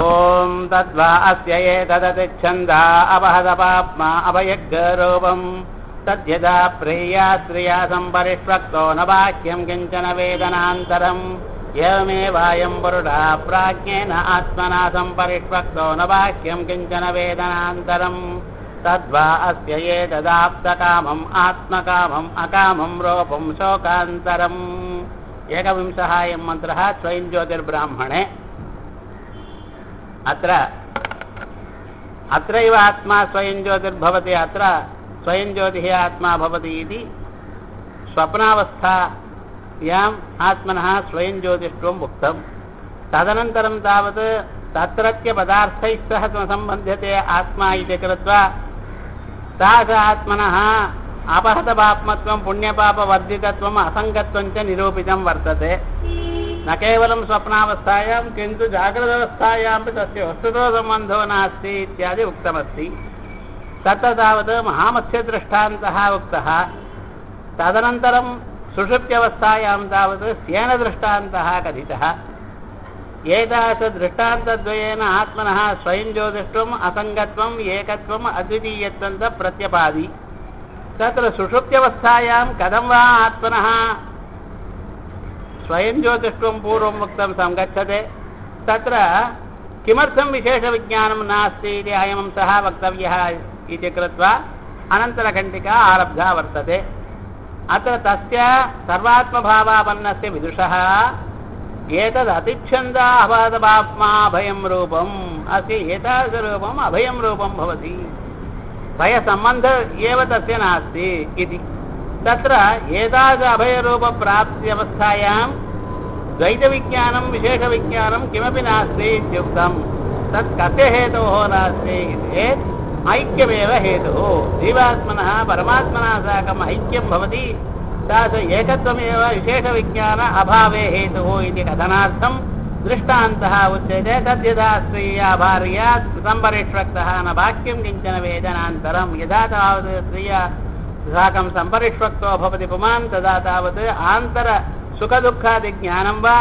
ॐ तद्वा अस्य एतदतिच्छन्दा अपहदपाप्मा अभयग्रूपम् तद्यदा प्रिया श्रिया सम्परिष्वक्तो न बाह्यं किञ्चन वेदनान्तरम् एवमेवायं पुरुषा प्राज्ञेन आत्मना सम्परिष्वक्तो न बाह्यं किञ्चन वेदनान्तरम् तद्वा अस्य एतदाप्तकामम् आत्मकामम् अकामं रूपं शोकान्तरम् एकविंशः अयं मन्त्रः स्वयं ज्योतिर्ब्राह्मणे अत्र अत्रैव आत्मा स्वयं ज्योतिर्भवति अत्र स्वयं ज्योतिः आत्मा भवति इति स्वप्नावस्थायाम् आत्मनः स्वयं ज्योतिष्वम् उक्तं तदनन्तरं तावत् तत्रत्य पदार्थैः सह सम्बध्यते आत्मा इति कृत्वा तास आत्मनः अपहतपाप्मत्वं पुण्यपापवर्जितत्वम् असङ्गत्वं च निरूपितं वर्तते न केवलं स्वप्नावस्थायां किन्तु जाग्रदवस्थायामपि तस्य वस्तुतो सम्बन्धो नास्ति इत्यादि उक्तमस्ति तत्र तावत् महामत्स्यदृष्टान्तः उक्तः तदनन्तरं सुषुप्त्यवस्थायां तावत् स्येनदृष्टान्तः कथितः एतादृष्टान्तद्वयेन आत्मनः स्वयं ज्योतिष्वम् असङ्गत्वम् एकत्वम् अद्वितीयत्वं च प्रत्यपादि तत्र सुषुप्त्यवस्थायां कथं वा आत्मनः स्वयं ज्योतिष्वं पूर्वम् उक्तं सङ्गच्छते तत्र किमर्थं विशेषविज्ञानं नास्ति इति अयमंसः वक्तव्यः इति कृत्वा अनन्तरघण्टिका आरब्धा वर्तते अत्र तस्य सर्वात्मभावापन्नस्य विदुषः एतदतिच्छन्दाहवादपाप्मा अभयं रूपम् अस्य एतादृशरूपम् अभयं रूपं भवति भयसम्बन्ध एव तस्य नास्ति इति तत्र एतादृश अभयरूपप्राप्त्यवस्थायां द्वैतविज्ञानं विशेषविज्ञानं किमपि नास्ति इत्युक्तं तत् कस्य हेतोः नास्ति इति ऐक्यमेव हेतुः जीवात्मनः परमात्मना साकम् ऐक्यं भवति तादृश एकत्वमेव विशेषविज्ञान अभावे हेतुः इति कथनार्थं दृष्टान्तः उच्यते तद्यथा स्त्रिया भार्या सम्परिष्वक्तः न वाक्यं किञ्चन वेदनान्तरं यदा तावत् स्त्रिया साकं सम्परिष्वक्तो भवति पुमान् तदा तावत् आन्तरसुखदुःखादिज्ञानं वा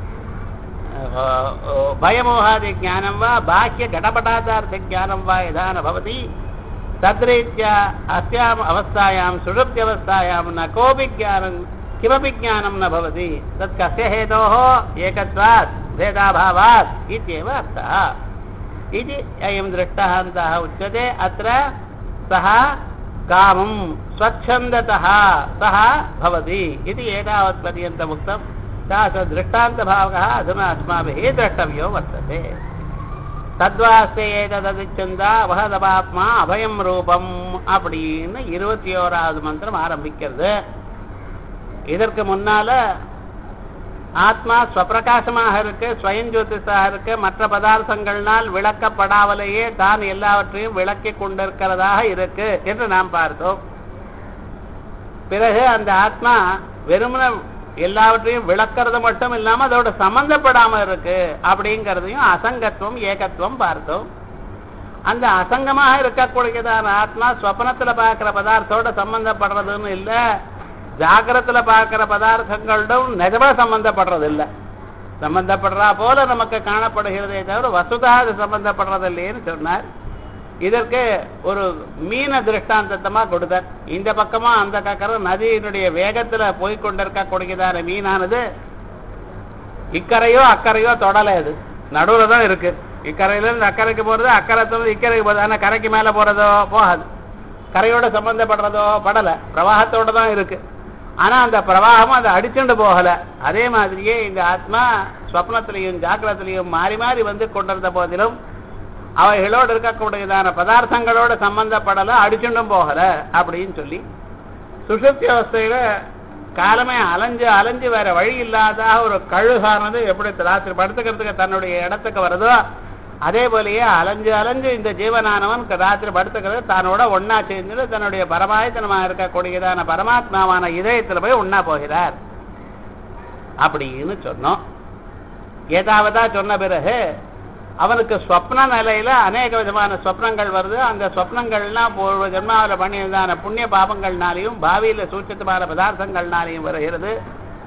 भयमोहादिज्ञानं वा बाह्यघटपटादार्थज्ञानं वा यदा न भवति तद्रीत्या अस्याम् अवस्थायां सुषुप्त्यवस्थायां न कोऽपि ज्ञानं किमपि ज्ञानं न भवति तत् कस्य हेतोः एकत्वात् भेदाभावात् इत्येव अर्थः इति अयं दृष्टान्तः उच्यते अत्र सः कामं स्वच्छन्दतः सः भवति इति एतावत्पर्यन्तम् उक्तं सः दृष्टान्तभावः अधुना अस्माभिः द्रष्टव्यो वर्तते தத்வாஸ்தே ஏததிச்சந்தா வகதபாத்மா அபயம் ரூபம் அப்படின்னு இருபத்தி ஓராவது மந்திரம் ஆரம்பிக்கிறது இதற்கு முன்னால ஆத்மா ஸ்வப்பிரகாசமாக இருக்கு ஸ்வயம் ஜோதிஷாக இருக்கு மற்ற பதார்த்தங்கள்னால் விளக்கப்படாமலேயே தான் எல்லாவற்றையும் விளக்கி கொண்டிருக்கிறதாக இருக்கு என்று நாம் பார்த்தோம் பிறகு அந்த ஆத்மா வெறுமன எல்லாவற்றையும் விளக்கிறது மட்டும் இல்லாம அதோட சம்பந்தப்படாம இருக்கு அப்படிங்கிறதையும் அசங்கத்துவம் ஏகத்துவம் பார்த்தோம் அந்த அசங்கமாக இருக்கக்கூடியதான ஆத்மா ஸ்வப்னத்துல பார்க்கிற பதார்த்தோட சம்பந்தப்படுறதுன்னு இல்ல ஜாகிரத்துல பார்க்கிற பதார்த்தங்களோடும் நிஜமா சம்பந்தப்படுறது இல்லை சம்பந்தப்படுறா போல நமக்கு காணப்படுகிறதே தவிர வசுதா அது சம்பந்தப்படுறது இல்லைன்னு சொன்னார் இதற்கு ஒரு மீன திருஷ்டாந்தமா கொடுத்தார் இந்த பக்கமா அந்த கக்கரம் நதியினுடைய வேகத்துல போய்கொண்டிருக்க கொடுக்கிறார மீனானது இக்கரையோ அக்கறையோ தொடலை அது நடுவுல தான் இருக்கு இக்கரையில இருந்து அக்கறைக்கு போறது அக்கறை இக்கரைக்கு போறது ஆனா கரைக்கு மேல போறதோ போகாது கரையோட சம்பந்தப்படுறதோ படல பிரவாகத்தோட தான் இருக்கு ஆனா அந்த பிரவாகமும் அதை அடிச்சுண்டு போகல அதே மாதிரியே இந்த ஆத்மா ஸ்வப்னத்திலையும் ஜாக்கிரத்திலையும் மாறி மாறி வந்து கொண்டிருந்த போதிலும் அவைகளோடு இருக்கக்கூடியதான பதார்த்தங்களோட சம்பந்தப்படல அடிச்சுண்டும் போகல அப்படின்னு சொல்லி சுஷுப்தி அவஸ்தையில காலமே அலைஞ்சு அலைஞ்சு வேற வழி இல்லாத ஒரு கழுகானது எப்படி ராத்திரி படுத்துக்கிறதுக்கு தன்னுடைய இடத்துக்கு வருதோ அதே போலயே அலைஞ்சு அலைஞ்சு இந்த ஜீவனானவன் ராத்திரி படுத்துக்கிறது தன்னோட ஒன்னா சேர்ந்து தன்னுடைய பரமாயத்தனமா இருக்கக்கூடியதான பரமாத்மாவான இதயத்துல போய் ஒன்னா போகிறார் அப்படின்னு சொன்னோம் ஏதாவதா சொன்ன பிறகு அவனுக்கு ஸ்வப்ன நிலையில அநேக விதமான ஸ்வப்னங்கள் வருது அந்த ஸ்வப்னங்கள்லாம் பூர்வ ஜென்மாவில் பண்ணியிருந்தான புண்ணிய பாபங்கள்னாலையும் பாவியில சூட்சத்துமான பதார்த்தங்கள்னாலையும் வருகிறது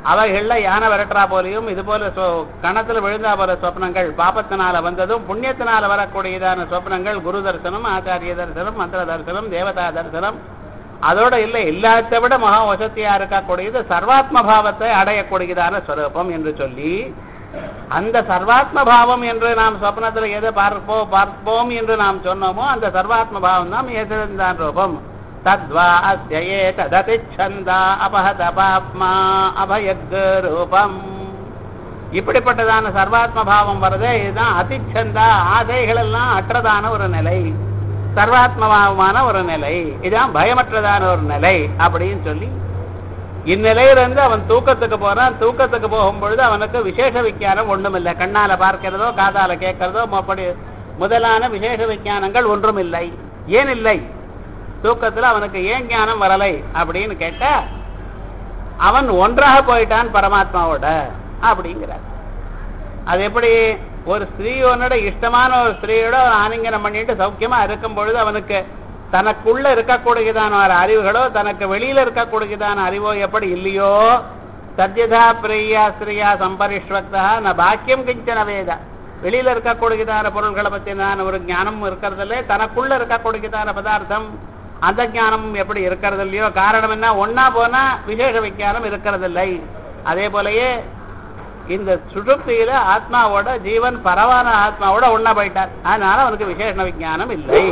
அவைகள்ல யானை விரட்டுறா போலையும் இது போல சொ- கணத்துல விழுந்தா போல சொப்னங்கள் பாபத்தினால வந்ததும் புண்ணியத்தினால வரக்கூடியதான சொப்னங்கள் குரு தரிசனம் ஆச்சாரிய தரிசனம் மந்திர தரிசனம் தேவதா தரிசனம் அதோட இல்லை எல்லாத்தை விட மகா வசதியா இருக்கக்கூடியது சர்வாத்ம பாவத்தை அடையக்கூடியதான ஸ்வரூபம் என்று சொல்லி அந்த சர்வாத்ம பாவம் என்று நாம் சொப்னத்துல எதை பார்ப்போம் பார்ப்போம் என்று நாம் சொன்னோமோ அந்த சர்வாத்ம பாவம் தான் ஏதான் ரூபம் தத்வா அஸ்யே தததிச்சந்தா அபஹத பாப்மா அபயக் ரூபம் இப்படிப்பட்டதான சர்வாத்ம பாவம் வருதே இதுதான் அதிச்சந்தா ஆசைகள் எல்லாம் அற்றதான ஒரு நிலை சர்வாத்மபாவமான ஒரு நிலை இதான் பயமற்றதான ஒரு நிலை அப்படின்னு சொல்லி இந்நிலையிலிருந்து அவன் தூக்கத்துக்கு போறான் தூக்கத்துக்கு போகும் பொழுது அவனுக்கு விசேஷ விஞ்ஞானம் ஒண்ணும் இல்லை கண்ணால பார்க்கிறதோ காதால கேட்கிறதோ அப்படி முதலான விசேஷ விஞ்ஞானங்கள் ஒன்றும் இல்லை ஏன் இல்லை தூக்கத்துல அவனுக்கு ஏன் ஞானம் வரலை அப்படின்னு கேட்டா அவன் ஒன்றாக போயிட்டான் பரமாத்மாவோட அப்படிங்கிறார் அது எப்படி ஒரு ஸ்திரீயோனோட இஷ்டமான ஒரு ஸ்திரீயோட ஒரு ஆலிங்கனம் பண்ணிட்டு சௌக்கியமா இருக்கும் பொழுது அவனுக்கு தனக்குள்ள இருக்கக்கூடியதான ஒரு அறிவுகளோ தனக்கு வெளியில இருக்கக்கூடியதான அறிவோ எப்படி இல்லையோ சத்யதா பிரியா ஸ்ரீயா சம்பரிஷ்வக்தா ந பாக்கியம் கிஞ்சன வேத வெளியில இருக்கக்கூடியதான பொருள்களை பத்தினான ஒரு ஞானம் இருக்கிறதில்ல தனக்குள்ள இருக்கக்கூடியதான பதார்த்தம் அந்த ஞானம் எப்படி இருக்கிறது இல்லையோ காரணம் என்ன ஒன்னா போனா விசேஷ விஞ்ஞானம் இருக்கிறதில்லை அதே போலயே இந்த சுழுப்தியில ஆத்மாவோட ஜீவன் பரவான ஆத்மாவோட ஒன்னா போயிட்டார் அதனால அவனுக்கு விசேஷ விஞ்ஞானம் இல்லை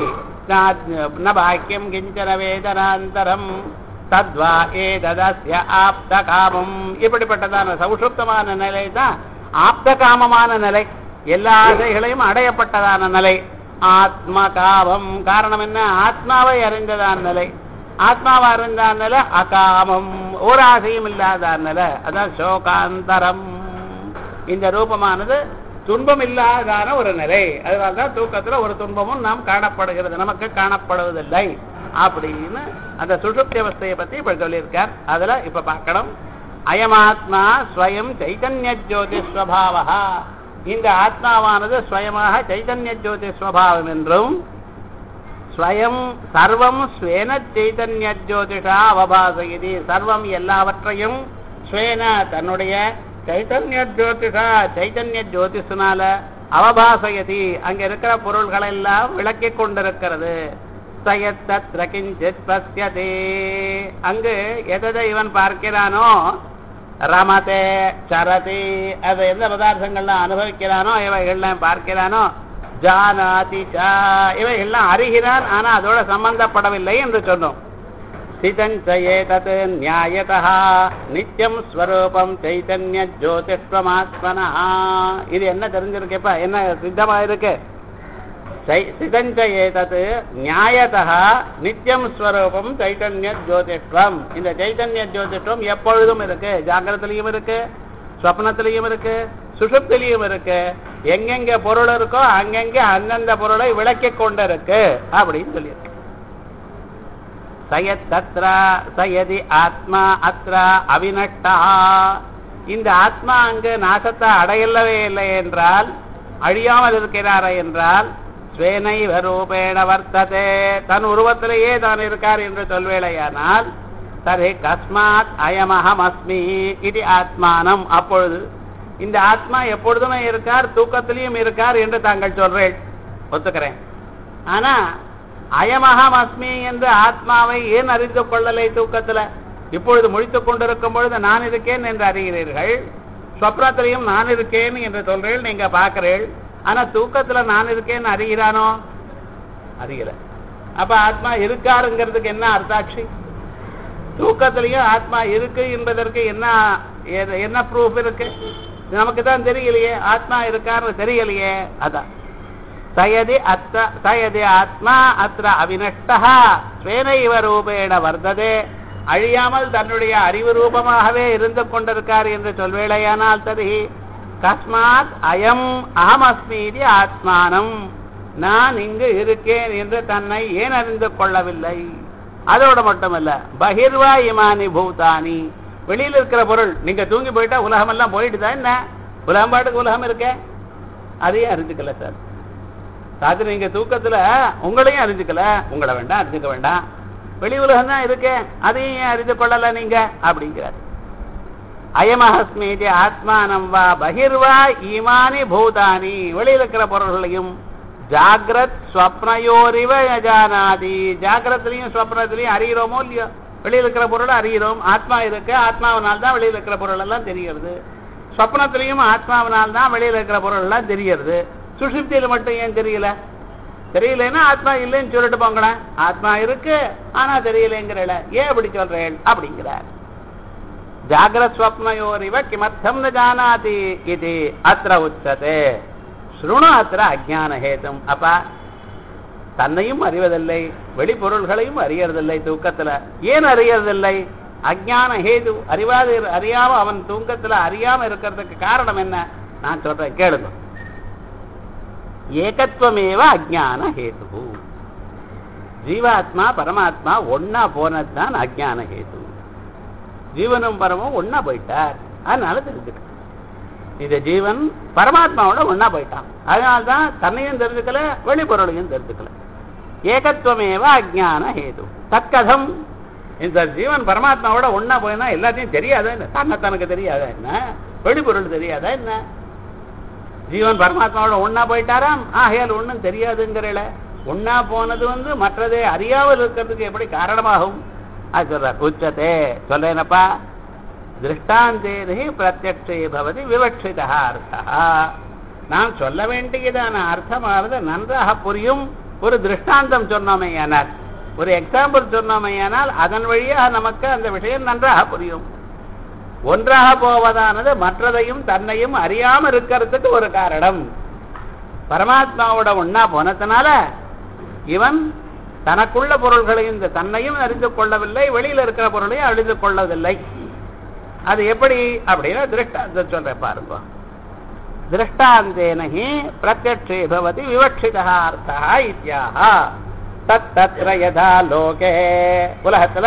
ந பாக்கியம் கிஞ்சன வேதனாந்தரம் தத்வா ஏததஸ்ய ஆப்த காமம் இப்படிப்பட்டதான சௌஷுப்தமான நிலை தான் ஆப்த காமமான நிலை எல்லா ஆசைகளையும் அடையப்பட்டதான நிலை ஆத்ம காமம் காரணம் என்ன ஆத்மாவை அறிந்ததான நிலை ஆத்மாவை அறிந்தான நிலை அகாமம் ஒரு ஆசையும் இல்லாத நிலை அதான் சோகாந்தரம் இந்த ரூபமானது துன்பம் இல்லாதான ஒரு நிலை அதனால்தான் தூக்கத்துல ஒரு துன்பமும் நாம் காணப்படுகிறது நமக்கு காணப்படுவதில்லை அப்படின்னு அந்த சுஷுப்தி அவஸ்தையை பத்தி இப்ப சொல்லியிருக்கார் அதுல இப்ப பார்க்கணும் அயமாத்மா ஸ்வயம் சைதன்ய ஜோதி ஸ்வபாவா இந்த ஆத்மாவானது ஸ்வயமாக சைதன்ய ஜோதி ஸ்வபாவம் என்றும் ஸ்வயம் சர்வம் ஸ்வேன சைதன்ய ஜோதிஷா அவபாசகிதி சர்வம் எல்லாவற்றையும் ஸ்வேன தன்னுடைய சைதன்ய ஜோதிஷா சைதன்ய ஜோதிஷனால அவபாசயதி அங்க இருக்கிற பொருள்கள் எல்லாம் விளக்கிக் கொண்டிருக்கிறது சயத்தத்ர கிஞ்சித் பஸ்யதே அங்கு எதை இவன் பார்க்கிறானோ ரமதே சரதி அது எந்த பதார்த்தங்கள்லாம் அனுபவிக்கிறானோ இவைகள்லாம் பார்க்கிறானோ ஜானாதி ச இவைகள்லாம் அறிகிறான் ஆனா அதோட சம்பந்தப்படவில்லை என்று சொன்னோம் சிதஞ்சயே தத் நியாயதா நித்தியம் ஸ்வரூபம் சைத்தன்ய ஜோதிஷ்வமாத்மனா இது என்ன தெரிஞ்சிருக்கேப்பா என்ன சித்தமா இருக்கு சிதஞ்சயே தத் நியாயதா நித்தியம் ஸ்வரூபம் சைத்தன்ய ஜோதிஷ்வம் இந்த சைத்தன்ய ஜோதிஷ்வம் எப்பொழுதும் இருக்கு ஜாகிரத்திலையும் இருக்கு ஸ்வப்னத்திலையும் இருக்கு சுஷுப்திலையும் இருக்கு எங்கெங்க பொருள் இருக்கோ அங்கங்க அந்தந்த பொருளை விளக்கிக் கொண்டிருக்கு அப்படின்னு சொல்லியிருக்கு சயத்தத்ர சயதி ஆத்மா அத்ர அவினட்டா இந்த ஆத்மா அங்கு நாசத்தை அடையலவே இல்லை என்றால் அழியாமல் இருக்கிறாரா என்றால் ஸ்வேனைவ ரூபேண வர்த்ததே தன் உருவத்திலேயே தான் இருக்கார் என்று சொல்வேளையானால் தர்ஹி கஸ்மாத் அயமஹம் அஸ்மி இது ஆத்மானம் அப்பொழுது இந்த ஆத்மா எப்பொழுதுமே இருக்கார் தூக்கத்திலையும் இருக்கார் என்று தாங்கள் சொல்றேன் ஒத்துக்கிறேன் ஆனா அயமகம் அஸ்மி என்று ஆத்மாவை ஏன் அறிந்து கொள்ளலை தூக்கத்துல இப்பொழுது முழித்துக் கொண்டிருக்கும் பொழுது நான் இருக்கேன் என்று அறிகிறீர்கள் சொப்னத்திலையும் நான் இருக்கேன் என்று சொல்றேன் நீங்க பார்க்கிறீர்கள் ஆனா தூக்கத்துல நான் இருக்கேன்னு அறிகிறானோ அறியல அப்ப ஆத்மா இருக்காருங்கிறதுக்கு என்ன அர்த்தாட்சி தூக்கத்திலையும் ஆத்மா இருக்கு என்பதற்கு என்ன எது- என்ன ப்ரூஃப் இருக்கு நமக்கு தான் தெரியலையே ஆத்மா இருக்காருன்னு தெரியலையே அதான் சயதி அத்த சயதி ஆத்மா அத்திர அவினஷ்டா ஸ்வேனைவ ரூபேண வர்த்ததே அழியாமல் தன்னுடைய அறிவு ரூபமாகவே இருந்து கொண்டிருக்கார் என்று சொல்வேளையானால் தருகி கஸ்மாத் அயம் அகமஸ்மீதி ஆத்மானம் நான் இங்கு இருக்கேன் என்று தன்னை ஏன் அறிந்து கொள்ளவில்லை அதோட மட்டுமல்ல பகிர்வா இமானி பூதானி வெளியில இருக்கிற பொருள் நீங்க தூங்கி போயிட்டா உலகமெல்லாம் போயிட்டுதான் என்ன உலகம் பாட்டுக்கு உலகம் இருக்கே அதையும் அறிஞ்சுக்கல சார் ராத்திரி நீங்க தூக்கத்துல உங்களையும் அறிஞ்சுக்கல உங்களை வேண்டாம் அறிஞ்சுக்க வேண்டாம் வெளி உலகம் தான் இருக்கே அதையும் ஏன் அறிந்து கொள்ளல நீங்க அப்படிங்கிறார் அயமஹஸ்மீதி ஆத்மானம் வா பகிர்வா ஈமானி பூதானி வெளியில் இருக்கிற பொருள்களையும் ஜாகிரத் ஸ்வப்னயோரிவ யஜானாதி ஜாகிரத்திலையும் ஸ்வப்னத்திலையும் அறிகிறோமோ இல்லையோ வெளியில் இருக்கிற பொருளை அறிகிறோம் ஆத்மா இருக்கு ஆத்மாவினால் தான் வெளியில் இருக்கிற பொருள் எல்லாம் தெரிகிறது ஸ்வப்னத்திலையும் ஆத்மாவினால் தான் வெளியில் இருக்கிற பொருள் எல்லாம் தெரிகிறது சுஷுப்தியில மட்டும் ஏன் தெரியல தெரியலன்னா ஆத்மா இல்லைன்னு சொல்லிட்டு போங்களேன் ஆத்மா இருக்கு ஆனா தெரியலங்கிறல ஏன் அப்படி சொல்றேன் அப்படிங்கிறார் ஜாகிரஸ்வப்னயோரிவ கிமர்த்தம் ந ஜானாதி இது அத்திர உச்சதே ஸ்ருணு அத்திர அஜான ஹேதும் அப்பா தன்னையும் அறிவதில்லை வெளிப்பொருள்களையும் அறியறதில்லை தூக்கத்துல ஏன் அறியறதில்லை அஜான ஹேது அறிவாது அறியாம அவன் தூக்கத்துல அறியாம இருக்கிறதுக்கு காரணம் என்ன நான் சொல்றேன் கேளுங்க ஏகத்துவமேவ அஜான ஹேது ஜீவாத்மா பரமாத்மா ஒன்னா போனதுதான் அஜான ஹேது ஜீவனும் பரமும் ஒன்னா போயிட்டார் அதனால தெரிஞ்சுக்க இந்த ஜீவன் பரமாத்மாவோட ஒன்னா போயிட்டான் அதனால்தான் தன்னையும் தெரிஞ்சுக்கல வெளிப்பொருளையும் தெரிஞ்சுக்கல ஏகத்துவமேவ அஜான ஹேது தற்கதம் இந்த ஜீவன் பரமாத்மாவோட ஒன்னா போயினா எல்லாத்தையும் தெரியாதா என்ன தன்னை தனக்கு தெரியாதா என்ன வெளிப்பொருள் தெரியாதா என்ன ஜீவன் பரமாத்மாவோட ஒன்னா போயிட்டாராம் ஆகையால் ஒண்ணும் தெரியாதுங்கிறல ஒன்னா போனது வந்து மற்றதை அறியாமல் இருக்கிறதுக்கு எப்படி காரணமாகும் அது சொல்றார் உச்சத்தே சொல்றேனப்பா திருஷ்டாந்தேனி பிரத்யக்ஷே பவதி விவக்ஷிதா அர்த்தா நாம் சொல்ல வேண்டியதான அர்த்தமானது நன்றாக புரியும் ஒரு திருஷ்டாந்தம் சொன்னோமேயானால் ஒரு எக்ஸாம்பிள் சொன்னோமேயானால் அதன் வழியாக நமக்கு அந்த விஷயம் நன்றாக புரியும் ஒன்றாக போவதானது மற்றதையும் தன்னையும் அறியாம இருக்கிறதுக்கு ஒரு காரணம் பரமாத்மாவோட ஒன்னா போனதுனால இவன் தனக்குள்ள பொருள்களையும் இந்த தன்னையும் அறிந்து கொள்ளவில்லை வெளியில இருக்கிற பொருளையும் அறிந்து கொள்ளவில்லை அது எப்படி அப்படின்னா திருஷ்டாந்தம் சொல்றேன் பாருங்க திருஷ்டாந்தேன ஹி பிரத்யக்ஷே பவதி விவக்ஷிதா அர்த்தா இத்தியாக தத் தத்ர யதா லோகே உலகத்துல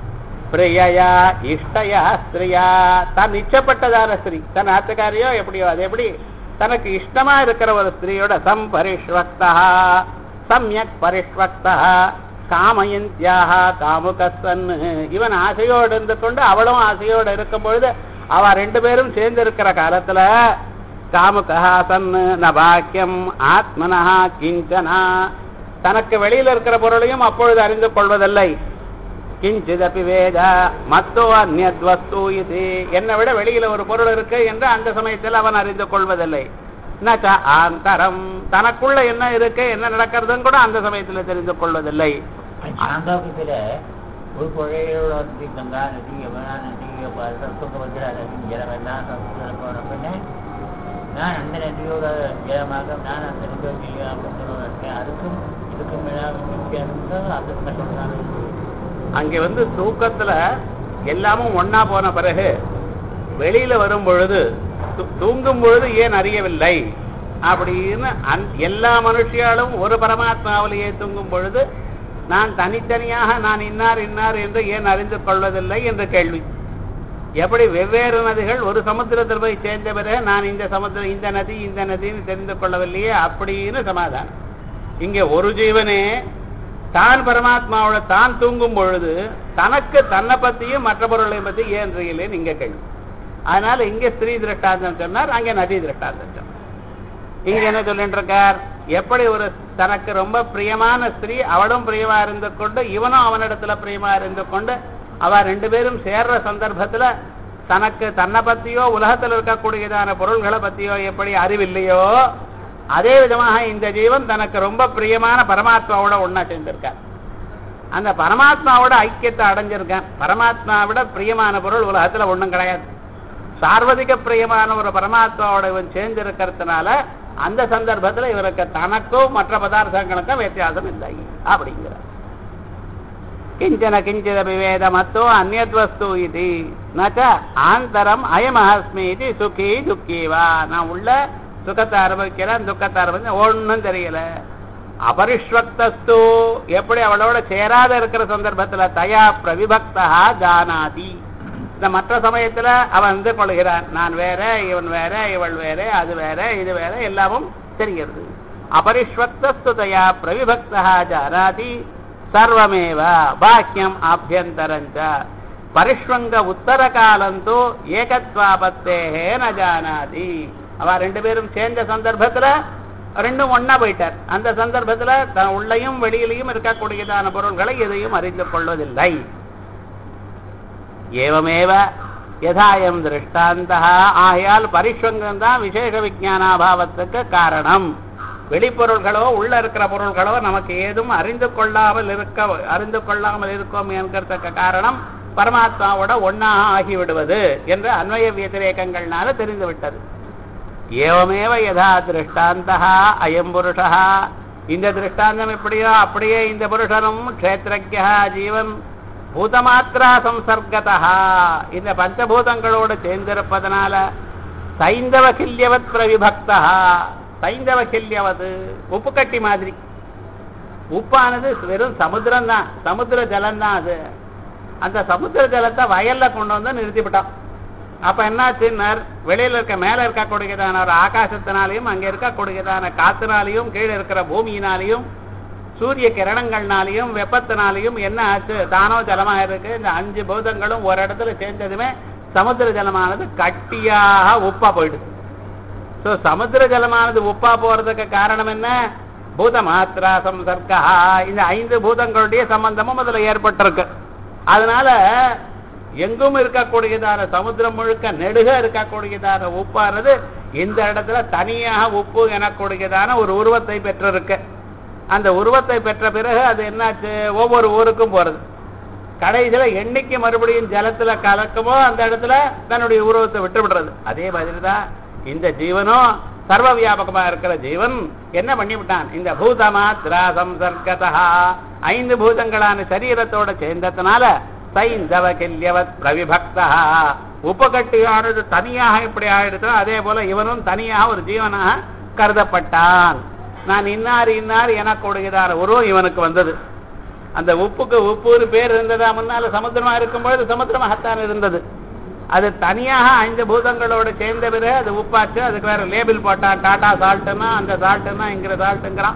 பிரியயா இஷ்டயா ஸ்திரியா தன் இச்சப்பட்டதான ஸ்திரீ தன் ஆத்துக்காரியோ எப்படியோ அது எப்படி தனக்கு இஷ்டமா இருக்கிற ஒரு ஸ்திரீயோட சம்பரிஷ்வக்தா சம்யக் பரிஷ்வக்தா காமயந்தியாக காமுகஸ்வன் இவன் ஆசையோடு இருந்து கொண்டு அவளும் ஆசையோடு இருக்கும் பொழுது அவ ரெண்டு பேரும் சேர்ந்து இருக்கிற காலத்துல காமுகா சன் ந பாக்கியம் ஆத்மனா கிஞ்சனா தனக்கு வெளியில இருக்கிற பொருளையும் அப்பொழுது அறிந்து கொள்வதில்லை கிஞ்சிதப்பி வேத மத்தோ அந்நத் வஸ்து இது என்னை விட வெளியில ஒரு பொருள் இருக்கு என்று அந்த சமயத்தில் அவன் அறிந்து கொள்வதில்லை நச்ச ஆந்தரம் தனக்குள்ள என்ன இருக்கு என்ன நடக்கிறதுன்னு கூட அந்த சமயத்துல தெரிந்து கொள்வதில்லை சாந்தோக்கியத்துல ஒரு புழையோட வந்து கங்கா நதி யமுனா நதி துங்கபத்ரா நதி ஜலமெல்லாம் சமுத்திரம் போன பின்னே நான் அந்த நதியோட ஜலமாக நான் அந்த நதியோட ஜலம் இருக்கேன் அதுக்கும் இதுக்கும் வித்தியாசம் அதுக்கு சொல்றாங்க அங்க வந்து தூக்கத்துல எல்லாமும் ஒன்னா போன பிறகு வெளியில வரும் பொழுது தூ- தூங்கும் பொழுது ஏன் அறியவில்லை அப்படின்னு அந்- எல்லா மனுஷியாலும் ஒரு பரமாத்மாவிலேயே தூங்கும் பொழுது நான் தனித்தனியாக நான் இன்னார் இன்னார் என்று ஏன் அறிந்து கொள்வதில்லை என்ற கேள்வி எப்படி வெவ்வேறு நதிகள் ஒரு சமுத்திரத்தில் போய் சேர்ந்த பிறகு நான் இந்த சமுத்திரம் இந்த நதி இந்த நதின்னு தெரிந்து கொள்ளவில்லையே அப்படின்னு சமாதானம் இங்க ஒரு ஜீவனே தான் பரமாத்மாவோட தான் தூங்கும் பொழுது தனக்கு தன்னை பத்தியும் மற்ற பொருளையும் பத்தி ஏன் தெரியலேன்னு இங்க கேள்வி அதனால இங்க ஸ்திரீ திருஷ்டாந்தம் சொன்னார் அங்க நதி திருஷ்டாந்தம் சொன்னார் இங்க என்ன சொல்லிட்டு இருக்கார் எப்படி ஒரு தனக்கு ரொம்ப பிரியமான ஸ்திரீ அவளும் பிரியமா இருந்து கொண்டு இவனும் அவனிடத்துல பிரியமா இருந்து கொண்டு அவ ரெண்டு பேரும் சேர்ற சந்தர்ப்பத்துல தனக்கு தன்னை பத்தியோ உலகத்தில் இருக்கக்கூடியதான பொருள்களை பத்தியோ எப்படி அறிவில்லையோ அதே விதமாக இந்த ஜீவன் தனக்கு ரொம்ப பிரியமான பரமாத்மாவோட ஒண்ணா சேர்ந்திருக்கார் அந்த பரமாத்மாவோட ஐக்கியத்தை அடைஞ்சிருக்கான் பரமாத்மாவிட பிரியமான பொருள் உலகத்துல ஒண்ணும் கிடையாது சார்வதிக பிரியமான ஒரு பரமாத்மாவோட இவன் சேர்ந்திருக்கிறதுனால அந்த சந்தர்ப்பத்துல இவருக்கு தனக்கும் மற்ற பதார்த்தங்களுக்கும் வித்தியாசம் இல்லை அப்படிங்கிறார் கிஞ்சன கிஞ்சிதபி வேதமத்தோ அந்நத் வஸ்து இது நச்ச ஆந்தரம் அயமஹஸ்மி இது சுகி துக்கி வா நான் உள்ள சுகத்தை அனுபவிக்கிறேன் துக்கத்தை அனுபவிக்கிறேன் ஒன்றும் தெரியல அபரிஷ்வக்தஸ்து எப்படி அவளோட சேராத இருக்கிற சந்தர்ப்பத்துல தயா பிரவிபக்தா ஜானாதி இந்த மற்ற சமயத்துல அவன் வந்து கொள்கிறான் நான் வேற இவன் வேற இவள் வேற அது வேற இது வேற எல்லாமும் தெரிகிறது அபரிஷ்வக்தஸ்து தயா பிரவிபக்தா ஜானாதி சர்வமேவ பாக்கியம் ஆபியந்தரஞ்ச பரிஷ்வங்க உத்தர காலந்தோ ஏகத்வாபத்தேகே ந ஜானாதி அவ ரெண்டு பேரும் சேர்ந்த சந்தர்ப்பத்துல ரெண்டும் ஒண்ணா போயிட்டார் அந்த சந்தர்ப்பத்துல தன் உள்ளையும் வெளியிலையும் இருக்கக்கூடியதான பொருள்களை எதையும் அறிந்து கொள்வதில்லை ஏவமேவ யதாயம் திருஷ்டாந்தா ஆகையால் பரிஷ்வங்கம் தான் விசேஷ விஜானாபாவத்துக்கு காரணம் வெளிப்பொருள்களோ உள்ள இருக்கிற பொருள்களோ நமக்கு ஏதும் அறிந்து கொள்ளாமல் இருக்க அறிந்து கொள்ளாமல் இருக்கோம் என்கிறதுக்கு காரணம் பரமாத்மாவோட ஒன்னாக ஆகிவிடுவது என்று அன்வய வியதிரேகங்கள்னால தெரிந்து விட்டது ஏவமேவ யதா திருஷ்டாந்தா அயம் புருஷா இந்த திருஷ்டாந்தம் எப்படியோ அப்படியே இந்த புருஷனும் க்ஷேத்திரஜா ஜீவன் பூதமாத்திரா சம்சர்கதா இந்த பஞ்சபூதங்களோடு சேர்ந்திருப்பதனால சைந்தவ கில்யவத் பிரவிபக்தா சைந்தவ கில்யவது உப்பு கட்டி மாதிரி உப்பானது வெறும் சமுத்திரம் தான் சமுத்திர ஜலம் தான் அது அந்த சமுத்திர ஜலத்தை வயல்ல கொண்டு வந்து நிறுத்திவிட்டோம் அப்ப என்னாச்சுன்னார் வெளியில இருக்க மேல இருக்கக்கூடியதான ஒரு ஆகாசத்தினாலையும் அங்க இருக்கக்கூடியதான காத்தினாலையும் கீழே இருக்கிற பூமியினாலையும் சூரிய கிரணங்கள்னாலையும் வெப்பத்தினாலையும் என்ன ஆச்சு தானோ ஜலமா இருக்கு இந்த அஞ்சு பூதங்களும் ஒரு இடத்துல சேர்ந்ததுமே சமுத்திர ஜலமானது கட்டியாக உப்பா போயிடுது சோ சமுத்திர ஜலமானது உப்பா போறதுக்கு காரணம் என்ன பூத மாத்திரா சம்சர்க்கா இந்த ஐந்து பூதங்களுடைய சம்பந்தமும் அதுல ஏற்பட்டிருக்கு அதனால எங்கும் இருக்கக்கூடியதான சமுத்திரம் முழுக்க நெடுக இருக்கக்கூடியதான உப்பானது இந்த இடத்துல தனியாக உப்பு எனக்கூடியதான ஒரு உருவத்தை பெற்றிருக்கு அந்த உருவத்தை பெற்ற பிறகு அது என்னாச்சு ஒவ்வொரு ஊருக்கும் போறது கடைசியில என்னைக்கு மறுபடியும் ஜலத்துல கலக்குமோ அந்த இடத்துல தன்னுடைய உருவத்தை விட்டு விடுறது அதே மாதிரி தான் இந்த ஜீவனும் சர்வ வியாபகமா இருக்கிற ஜீவன் என்ன பண்ணிவிட்டான் இந்த பூதமாத்ரா சம்சர்கதா ஐந்து பூதங்களான சரீரத்தோட சேர்ந்ததுனால சைந்தவ கில்யவத் பிரவிபக்தா உப்பகட்டியானது தனியாக எப்படி ஆயிடுதோ அதே போல இவனும் தனியாக ஒரு ஜீவனாக கருதப்பட்டான் நான் இன்னார் இன்னார் எனக்கூடியதான உருவம் இவனுக்கு வந்தது அந்த உப்புக்கு உப்புன்னு பேர் இருந்ததா முன்னால சமுத்திரமா இருக்கும்பொழுது சமுத்திரமாகத்தான் இருந்தது அது தனியாக ஐந்து பூதங்களோட சேர்ந்த பிறகு அது உப்பாச்சு அதுக்கு வேற லேபிள் போட்டான் டாடா சால்ட்டுன்னா அந்த சால்ட்டுன்னா இங்கிற சால்ட்டுங்கிறான்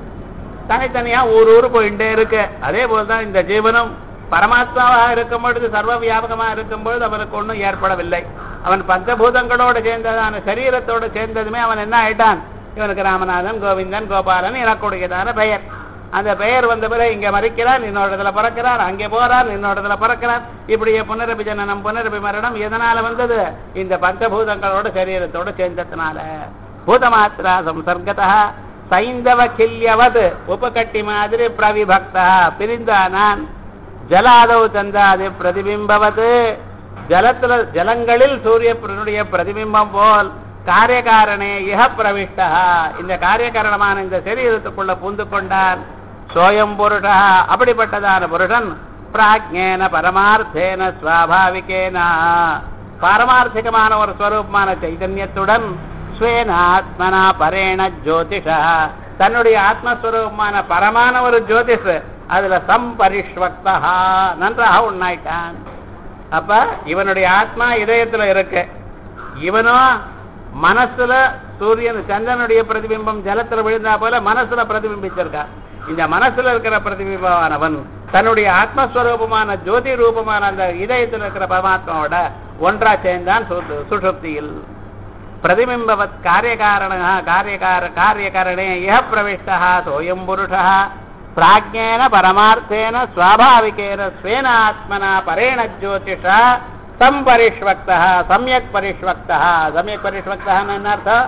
தனித்தனியா ஒரு ஊர் போயிட்டே இருக்கு அதே போலதான் இந்த ஜீவனும் பரமாத்மாவாக இருக்கும் பொழுது சர்வ வியாபகமா இருக்கும் பொழுது அவனுக்கு ஒன்றும் ஏற்படவில்லை அவன் பஞ்சபூதங்களோடு சேர்ந்ததான சரீரத்தோடு சேர்ந்ததுமே அவன் என்ன ஆயிட்டான் இவனுக்கு ராமநாதன் கோவிந்தன் கோபாலன் எனக்கூடியதான பெயர் அந்த பெயர் வந்த பிறகு இங்க மறிக்கிறான் இன்னொரு இடத்துல பிறக்கிறான் அங்கே போறான் இன்னொரு இடத்துல பிறக்கிறான் இப்படியே புனரபி ஜனனம் புனரபி மரணம் எதனால வந்தது இந்த பஞ்சபூதங்களோட சரீரத்தோட சேர்ந்ததுனால பூதமாத்திரா சம்சர்கதா சைந்தவ கில்யவது உபகட்டி மாதிரி பிரவிபக்தா பிரிந்தானான் ஜலாதவ் சந்தாதி பிரதிபிம்பவது ஜலத்துல ஜலங்களில் சூரியனுடைய பிரதிபிம்பம் போல் காரியகாரணே இஹ பிரவிஷ்டா இந்த காரியகாரணமான இந்த சரீரத்துக்குள்ள புந்து கொண்டான் சோயம் புருஷா அப்படிப்பட்டதான புருஷன் பிராஜ்ஞேன பரமார்த்தேன சுவாபாவிகேனா பாரமார்த்திகமான ஒரு ஸ்வரூபமான சைதன்யத்துடன் ஸ்வேனாத்மனா பரேண ஜோதிஷா தன்னுடைய ஆத்மஸ்வரூபமான பரமான ஒரு ஜோதிஷ் அதுல சம்பரிஷ்வக்தா நன்றாக உண்ணாயிட்டான் அப்ப இவனுடைய ஆத்மா இதயத்துல இருக்கு இவனும் மனசுல சூரியன் சந்திரனுடைய பிரதிபிம்பம் ஜலத்துல விழுந்தா போல மனசுல பிரதிபிம்பிச்சிருக்கான் இந்த மனசுல இருக்கிற பிரதிபிம்பமானவன் தன்னுடைய ஆத்மஸ்வரூபமான ஜோதி ரூபமான அந்த இதயத்தில் இருக்கிற பரமாத்மாவோட ஒன்றா சேர்ந்தான் சு- சுஷுப்தியில் பிரதிபிம்பவத் காரியகாரண காரியகார காரியகரணே இஹ பிரவிஷ்டா சோயம் புருஷா பிராஜ்ஞேன பரமார்த்தேன ஸ்வாபாவிகேன ஸ்வேன ஆத்மனா பரேண ஜோதிஷா சம்பரிஷ்வக்தா சமயக் பரிஷ்வக்தா சமயக் பரிஷ்வக்தா என்ன அர்த்தம்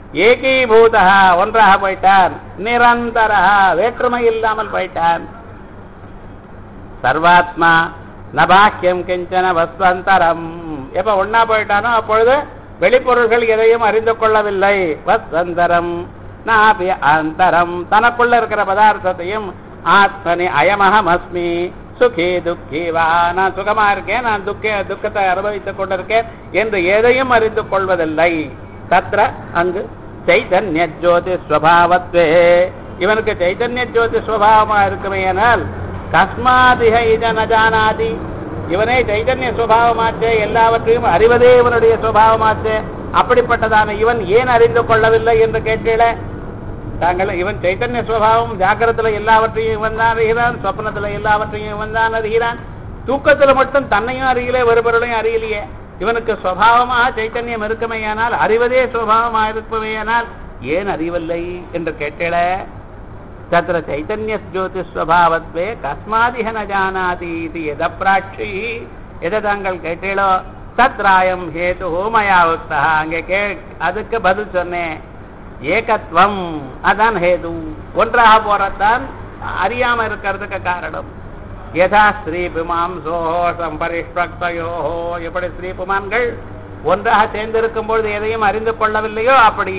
ஏகீபூதா ஒன்றாக போயிட்டான் நிரந்தரா வேற்றுமை இல்லாமல் போயிட்டான் சர்வாத்மா நபாக்கியம் கிஞ்சன வஸ்வந்தரம் எப்ப ஒன்னா போயிட்டானோ அப்பொழுது வெளிப்பொருள்கள் எதையும் அறிந்து கொள்ளவில்லை வஸ்வந்தரம் நாபி அந்தரம் தனக்குள்ள இருக்கிற பதார்த்தத்தையும் ஆத்மனி அயமகம் அஸ்மி சுகி துக்கி வா நான் சுகமா இருக்கேன் நான் துக்க துக்கத்தை அனுபவித்துக் கொண்டிருக்கேன் என்று எதையும் அறிந்து கொள்வதில்லை தத்ர அங்கு சைதன்ய ஜோதி ஸ்வபாவத்வே இவனுக்கு சைதன்ய ஜோதி ஸ்வபாவமா இருக்குமேயானால் கஸ்மாதிக இத ந ஜானாதி இவனே சைதன்ய சுபாவமாச்சே எல்லாவற்றையும் அறிவதே இவனுடைய சுபாவமாச்சே அப்படிப்பட்டதான இவன் ஏன் அறிந்து கொள்ளவில்லை என்று கேட்டீங்களே தாங்கள் இவன் சைத்தன்ய சுபாவம் ஜாக்கிரத்துல எல்லாவற்றையும் இவன் தான் அறிகிறான் சொப்னத்துல எல்லாவற்றையும் இவன் தான் அறிகிறான் தூக்கத்துல மட்டும் தன்னையும் அறியல ஒரு பொருளையும் அறியலையே இவனுக்கு சுவாவமாக சைத்தன்யம் இருக்குமேயானால் அறிவதே சுவாவமாக இருக்குமேயானால் ஏன் அறிவில்லை என்று கேட்டல தத்திர சைத்தன்ய ஜோதிஸ்வபாவத்வே கஸ்மாதிக ந ஜானாதி இது எத பிராட்சி எதை தாங்கள் கேட்டீளோ தத்ராயம் ஹேது மயா உக்தா அங்கே கே அதுக்கு பதில் சொன்னேன் ஏகத்வம் அதான் ஹேது ஒன்றாக போறதான் அறியாம இருக்கிறதுக்கு காரணம் யதா ஸ்ரீ புமாம்சோ சம்பரிஷ்பக்தயோ எப்படி ஸ்ரீ புமான்கள் ஒன்றாக சேர்ந்திருக்கும் பொழுது எதையும் அறிந்து கொள்ளவில்லையோ அப்படி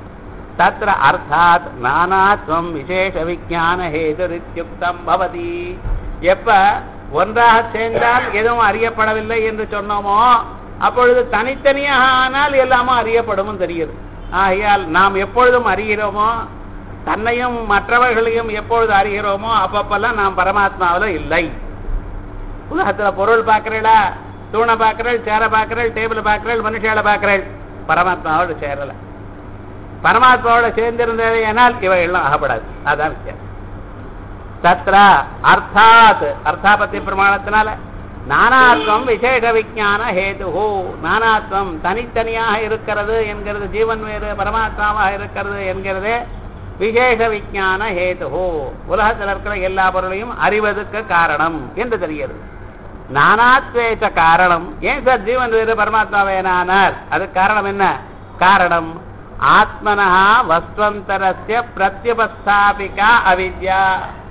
தத்ர அர்த்தாத் நானாத்வம் விசேஷ விஜான ஹேதுரித்யுக்தம் பவதி எப்ப ஒன்றாக சேர்ந்தால் எதுவும் அறியப்படவில்லை என்று சொன்னோமோ அப்பொழுது தனித்தனியாக ஆனால் எல்லாமும் அறியப்படும் தெரியுது ஆகையால் நாம் எப்பொழுதும் அறிகிறோமோ தன்னையும் மற்றவர்களையும் எப்பொழுது அறிகிறோமோ அப்பப்பெல்லாம் நாம் பரமாத்மாவில் இல்லை உலகத்துல பொருள் பார்க்கிறீளா தூணை பார்க்கிறேள் சேரை பார்க்கிறேள் டேபிள் பார்க்கிறேள் மனுஷால பார்க்கிறேள் பரமாத்மாவோட சேரல பரமாத்மாவோட சேர்ந்திருந்தது என்னால் இவை எல்லாம் ஆகப்படாது அதான் விஷயம் தத்ர அர்த்தாத் அர்த்தாபத்தி பிரமாணத்தினால நானாத்வம் விசேஷ விஜான ஹேதுஹோ நானாத்வம் தனித்தனியாக இருக்கிறது என்கிறது ஜீவன் வேறு பரமாத்மாவாக இருக்கிறது என்கிறது விசேஷ விஜான ஹேதுஹோ உலகத்தில் இருக்கிற எல்லா பொருளையும் அறிவதற்கு காரணம் என்று தெரிகிறது நானாத்வேச்ச காரணம் ஏன் சார் ஜீவன் வேறு பரமாத்மா வேணானார் அதுக்கு காரணம் என்ன காரணம் ஆத்மனா வஸ்வந்தரஸ்ய பிரத்யுபஸ்தாபிகா அவித்யா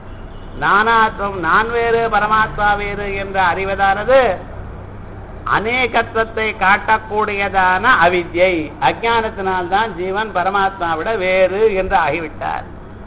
நானாத்வம் நான் வேறு பரமாத்மா வேறு என்று அறிவதானது அநேகத்துவத்தை காட்டக்கூடியதான அவித்யை அஜானத்தினால்தான் ஜீவன் பரமாத்மாவிட வேறு என்று ஆகிவிட்டார்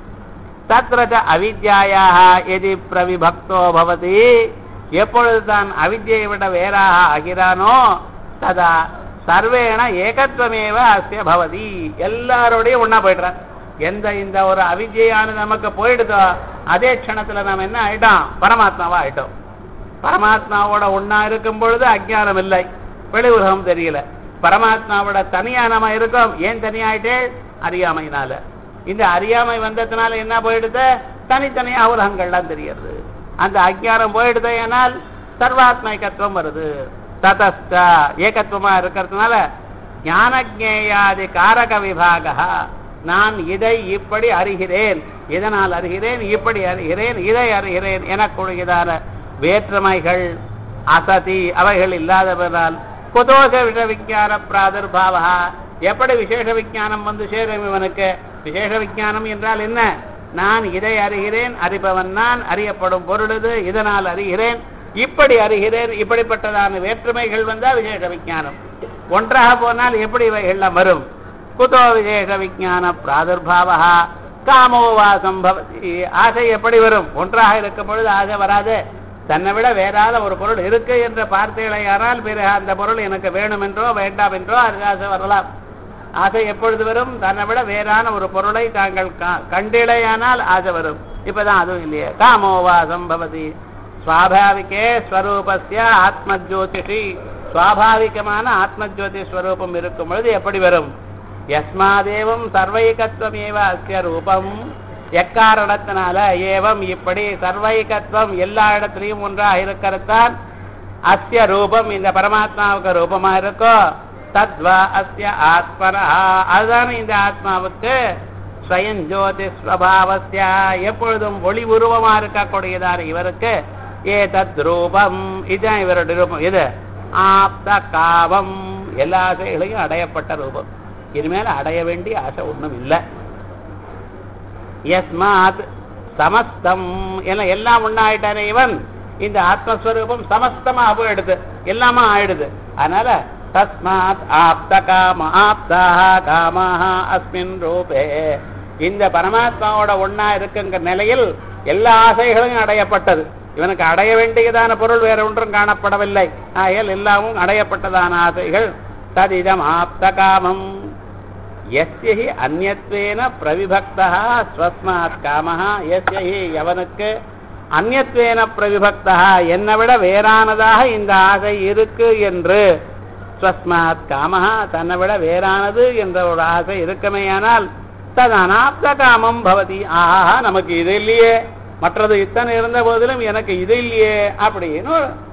தத்ரத அவித்யாயாக எதி பிரவிபக்தோ பவதி எப்பொழுது தான் அவித்யை விட வேறாக ஆகிறானோ ததா சர்வேண ஏகத்துவமேவ அஸ்ய பவதி எல்லாரோடையும் ஒன்னா போயிடுறான் எந்த இந்த ஒரு அவித்யானது நமக்கு போயிடுதோ அதே க்ஷணத்துல நாம என்ன ஆயிட்டோம் பரமாத்மாவா ஆயிட்டோம் பரமாத்மாவோட ஒன்னா இருக்கும் பொழுது அஜ்ஞானம் இல்லை வெளி உலகம் தெரியல பரமாத்மாவோட தனியா நாம இருக்கோம் ஏன் தனியாயிட்டே அறியாமையினால இந்த அறியாமை வந்ததுனால என்ன போயிடுது தனித்தனியா உலகங்கள்லாம் தெரியறது அந்த அஜ்ஞானம் போயிடுது ஏனால் சர்வாத்மைகத்துவம் வருது ததஸ்த ஏகத்துவமா இருக்கிறதுனால ஞானஜேயாதி காரக விபாக நான் இதை இப்படி அறிகிறேன் இதனால் அறிகிறேன் இப்படி அறிகிறேன் இதை அறிகிறேன் எனக்கூடியதான வேற்றுமைகள் அசதி அவைகள் இல்லாதவரால் குதோஷ விஷ விஞ்ஞான பிராதுர்பாவா எப்படி விசேஷ விஞ்ஞானம் வந்து சேரும் இவனுக்கு விசேஷ விஞ்ஞானம் என்றால் என்ன நான் இதை அறிகிறேன் அறிபவன் நான் அறியப்படும் பொருள் இது இதனால் அறிகிறேன் இப்படி அறிகிறேன் இப்படிப்பட்டதான வேற்றுமைகள் வந்தால் விசேஷ விஞ்ஞானம் ஒன்றாக போனால் எப்படி இவைகள்லாம் வரும் குதோ விசேஷ விஞ்ஞான பிராதுர்பாவா காமோவா சம்பவதி ஆசை எப்படி வரும் ஒன்றாக இருக்கும் பொழுது ஆசை வராது தன்னை விட வேறாத ஒரு பொருள் இருக்கு என்ற பார்த்தீர்களையானால் பிறகு அந்த பொருள் எனக்கு வேணும் என்றோ வேண்டாம் என்றோ அது ஆசை வரலாம் ஆசை எப்பொழுது வரும் தன்னை விட வேறான ஒரு பொருளை தாங்கள் கா- கண்டிலையானால் ஆசை வரும் இப்பதான் அதுவும் இல்லையே காமோவா சம்பவதி சுவாபாவிகே ஸ்வரூபஸ்ய ஆத்மஜோதிஷி சுவாபாவிகமான ஆத்மஜோதி ஸ்வரூபம் இருக்கும் பொழுது எப்படி வரும் யஸ்மாதேவம் சர்வைகத்துவமேவ அஸ்ய ரூபம் எக்காரணத்தினால ஏவம் இப்படி சர்வைகத்துவம் எல்லா இடத்துலையும் ஒன்றாக இருக்கிறதான் அஸ்ய ரூபம் இந்த பரமாத்மாவுக்கு ரூபமா இருக்கோ தத்வா அஸ்ய ஆத்மனா அதுதானே இந்த ஆத்மாவுக்கு ஸ்வயம் ஜோதி ஸ்வபாவஸ்ய எப்பொழுதும் ஒளி உருவமா இருக்கக்கூடியதான இவருக்கு ஏ தத் ரூபம் இதுதான் இவருடைய ரூபம் இது ஆப்த காவம் எல்லா ஆசைகளையும் அடையப்பட்ட ரூபம் இனிமேல் அடைய வேண்டிய ஆசை ஒண்ணும் இல்லை யஸ்மாத் சமஸ்தம் எல்லாம் எல்லாம் ஒண்ணாயிட்டானே இவன் இந்த ஆத்மஸ்வரூபம் சமஸ்தமா போயிடுது எல்லாமா ஆயிடுது அதனால தஸ்மாத் ஆப்த காம ஆப்தாக காமாக அஸ்மின் ரூபே இந்த பரமாத்மாவோட ஒண்ணா இருக்குங்கிற நிலையில் எல்லா ஆசைகளும் அடையப்பட்டது இவனுக்கு அடைய வேண்டியதான பொருள் வேற ஒன்றும் காணப்படவில்லை ஆகையால் எல்லாமும் அடையப்பட்டதான ஆசைகள் ததிதம் ஆப்த காமம் எஸ்ய ஹி அந்யத்வேன பிரவிபக்தா ஸ்வஸ்மாத் காமஹ எஸ்ய ஹி எவனுக்கு அந்யத்வேன பிரவிபக்தா என்னை விட வேறானதாக இந்த ஆசை இருக்கு என்று ஸ்வஸ்மாத் காமஹ தன்னை விட வேறானது என்ற ஒரு ஆசை இருக்குமேயானால் தது அனாப்த காமம் பவதி ஆஹா நமக்கு இது இல்லையே மற்றது இத்தனை இருந்த போதிலும் எனக்கு இது இல்லையே அப்படின்னு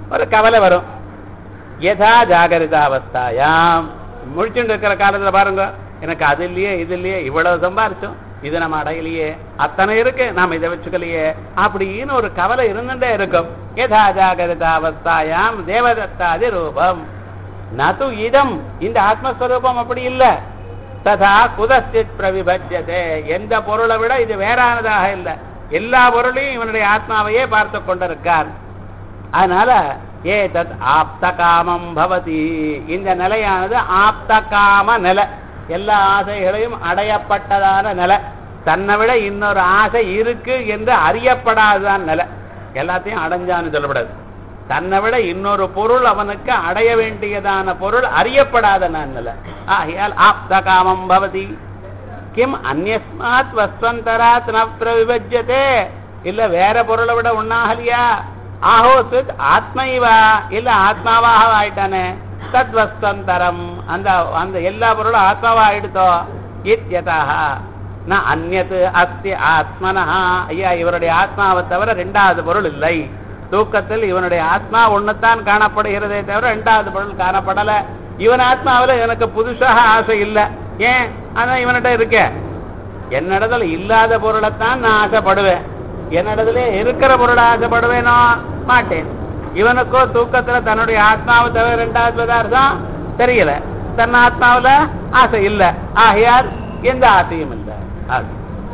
ஒரு கவலை வரும் யதா ஜாகரிதாவஸ்தாயாம் முழிச்சுட்டு இருக்கிற காலத்துல பாருங்க எனக்கு அது இல்லையே இது இல்லையே இவ்வளவு சம்பாரிச்சோம் இது நம்ம அடையலையே அத்தனை இருக்கு நாம இதை வச்சுக்கலையே அப்படின்னு ஒரு கவலை இருந்துட்டே இருக்கும் யதா ஜாகரிதாவஸ்தாயாம் தேவதத்தாதி ரூபம் நது இதம் இந்த ஆத்மஸ்வரூபம் அப்படி இல்ல ததா குதஸ்தித் பிரவிபஜ்யதே எந்த பொருளை விட இது வேறானதாக இல்ல எல்லா பொருளையும் இவனுடைய ஆத்மாவையே பார்த்து கொண்டிருக்கார் அதனால ஏ தத் ஆப்த காமம் பவதி இந்த நிலையானது ஆப்த காம நிலை எல்லா ஆசைகளையும் அடையப்பட்டதான நிலை தன்னை விட இன்னொரு ஆசை இருக்கு என்று அறியப்படாததான் நிலை எல்லாத்தையும் அடைஞ்சான்னு சொல்லப்படாது தன்னை விட இன்னொரு பொருள் அவனுக்கு அடைய வேண்டியதான பொருள் அறியப்படாத நிலை ஆகையால் ஆப்த காமம் பவதி கிம் அந்நஸ்மாத் வஸ்வந்தராத் ந பிரவிபஜ்யதே இல்ல வேற பொருளை விட ஒன்னாகலையா ஆஹோஸ்வித் ஆத்மைவா இல்ல ஆத்மாவாக ஆயிட்டானே தத் வஸ்வந்தரம் அந்த அந்த எல்லா பொருளும் ஆத்மாவா ஆயிடுத்தோ இத்தியதாக ந அந்நத் அஸ்தி ஆத்மனஹா ஐயா இவருடைய ஆத்மாவை தவிர ரெண்டாவது பொருள் இல்லை தூக்கத்தில் இவனுடைய ஆத்மா ஒண்ணுத்தான் காணப்படுகிறதே தவிர ரெண்டாவது பொருள் காணப்படல இவன் ஆத்மாவில எனக்கு புதுசாக ஆசை இல்லை ஏன் அதான் இவன்கிட்ட இருக்க என்னிடத்துல இல்லாத பொருளைத்தான் நான் ஆசைப்படுவேன் என்னிடத்துல இருக்கிற பொருளை ஆசைப்படுவேனோ மாட்டேன் இவனுக்கோ தூக்கத்துல தன்னுடைய ஆத்மாவை தவிர ரெண்டாவது பதார்த்தம் தெரியல தன் ஆத்மாவுல ஆசை இல்ல ஆகையால் எந்த ஆசையும் இல்லை அது.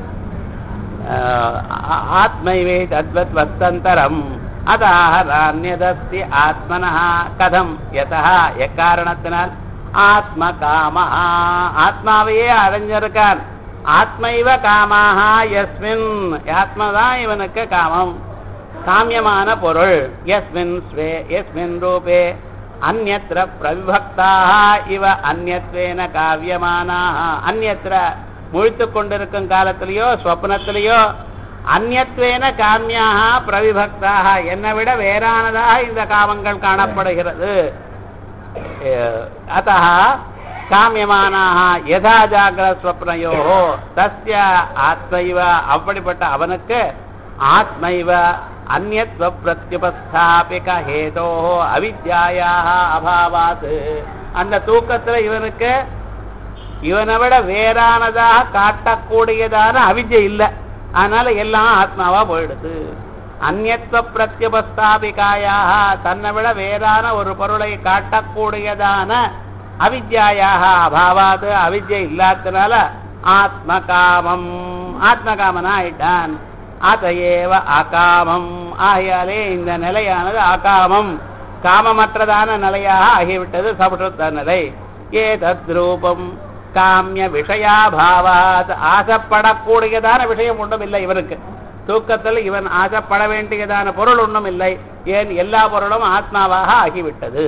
ஆஹ் ஆ- ஆத்மைவே தத்வத் வஸ்தந்தரம் அதாஹரான்யதஸ்தி ஆத்மனः கதம் யதः எக்காரணத்தினால் ஆத்ம காமஹா ஆத்மாவையே அடைஞ்சிருக்கான் ஆத்மைவ காமாக யஸ்மின் ஆத்மதான் இவனுக்கு காமம் காமியமான பொருள் யஸ்மின் ஸ்வே யஸ்மின் ரூபே அந்யத்ர பிரவிபக்தாக இவ அந்யத்வேன காவியமானாக அந்யத்ர முழித்து கொண்டிருக்கும் காலத்திலேயோ ஸ்வப்னத்திலேயோ அந்யத்வேன காமியாக பிரவிபக்தாக என்னை விட வேறானதாக இந்த காமங்கள் காணப்படுகிறது अतः காமியமானாக யதா ஜாகிர ஸ்வப்னயோ தஸ்ய ஆத்மைவ அப்படிப்பட்ட அவனுக்கு ஆத்மைவ அந்யத்வ பிரத்யுபஸ்தாபிக ஹேதோ அவித்யாயாக அபாவாத் அந்த தூக்கத்துல இவனுக்கு இவனை விட வேறானதாக காட்டக்கூடியதான அவிஜை இல்லை அதனால எல்லாம் ஆத்மாவா போயிடுது அந்நத்வ பிரத்யுபஸ்தாபிகாயாக தன்னை விட வேறான ஒரு பொருளை காட்டக்கூடியதான அவித்யாயாக அபாவாது அவித்யை இல்லாதனால ஆத்ம காமம் ஆத்ம காமனா ஆயிட்டான் அதையேவ அகாமம் ஆகையாலே இந்த நிலையானது அகாமம் காமமற்றதான நிலையாக ஆகிவிட்டது சபுஷத்த நிலை ஏ தத்ரூபம் காமிய விஷயாபாவாத் ஆசைப்படக்கூடியதான விஷயம் ஒன்றும் இல்லை இவனுக்கு தூக்கத்தில் இவன் ஆசைப்பட வேண்டியதான பொருள் ஒன்றும் இல்லை ஏன் எல்லா பொருளும் ஆத்மாவாக ஆகிவிட்டது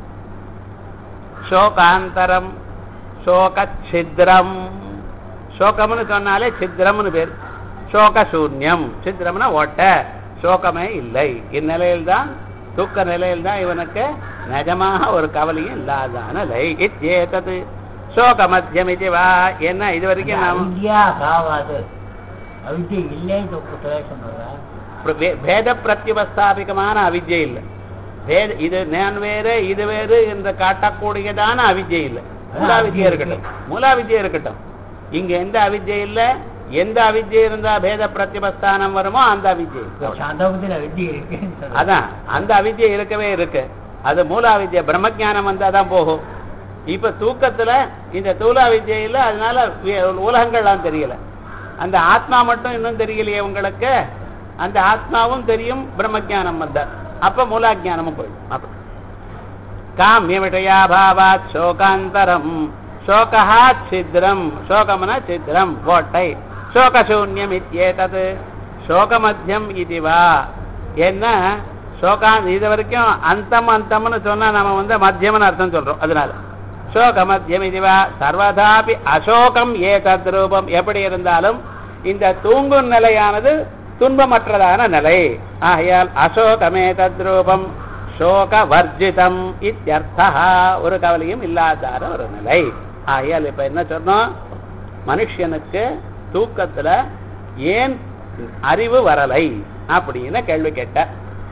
சோகாந்தரம் சோகச்சித்ரம் சோகம்னு சொன்னாலே சித்ரம்னு பேர் சோகசூன்யம் சித்ரம்னா ஓட்ட சோகமே இல்லை இந்நிலையில்தான் தூக்க நிலையில்தான் இவனுக்கு நிஜமாக ஒரு கவலையும் இல்லாதான நிலை இச்சேதது சோக மத்தியம் இது வா என்ன இது வரைக்கும் நாம் அவித்யா பாவாது அவித்யை இல்லைன்னு சொல்ல சொன்னதா பிர- வே- பேத பிரத்யுபஸ்தாபிகமான அவித்யை இல்லை வேத இது நான் வேறு இது வேறு என்று காட்டக்கூடியதான அவித்யை இல்லை மூலாவித்யா இருக்கட்டும் மூலாவித்யா இருக்கட்டும் இங்க எந்த அவித்யை இல்லை எந்த அவித்யை இருந்தா பேத பிரத்யுபஸ்தானம் வருமோ அந்த அவித்யை சாந்தபத்தில் அவித்யை இருக்குன்னு சொல்றேன் அதான் அந்த அவித்யை இருக்கவே இருக்கு அது மூலாவித்யா பிரம்மஜானம் வந்தா தான் போகும் இப்ப தூக்கத்துல இந்த தூலா வித்யில அதனால வி- உலகங்கள்லாம் தெரியல அந்த ஆத்மா மட்டும் இன்னும் தெரியலையே உங்களுக்கு அந்த ஆத்மாவும் தெரியும் பிரம்மஜானம் வந்த அப்ப மூலாஜானமும் போயிடும் அப்ப காமிய விஷயாபாவாத் சோகாந்தரம் சோகா சித்ரம் சோகம்னா சித்ரம் கோட்டை சோகசூன்யம் இத்தியேதது சோகமத்தியம் இதுவா என்ன சோகா இது வரைக்கும் அந்தம் அந்தம்னு சொன்னா நம்ம வந்து மத்தியம்னு அர்த்தம் சொல்றோம் அதனால சோகமத்தியம் இதுவா சர்வதாபி அசோகம் ஏதத் ரூபம் எப்படி இருந்தாலும் இந்த தூங்கும் நிலையானது துன்பமற்றதான நிலை ஆகையால் அசோகமே தத்ரூபம் சோக வர்ஜிதம் இத்தியர்த்தா ஒரு கவலையும் இல்லாதான ஒரு நிலை ஆகையால் இப்ப என்ன சொன்னோம் மனுஷனுக்கு தூக்கத்துல ஏன் அறிவு வரலை அப்படின்னு கேள்வி கேட்ட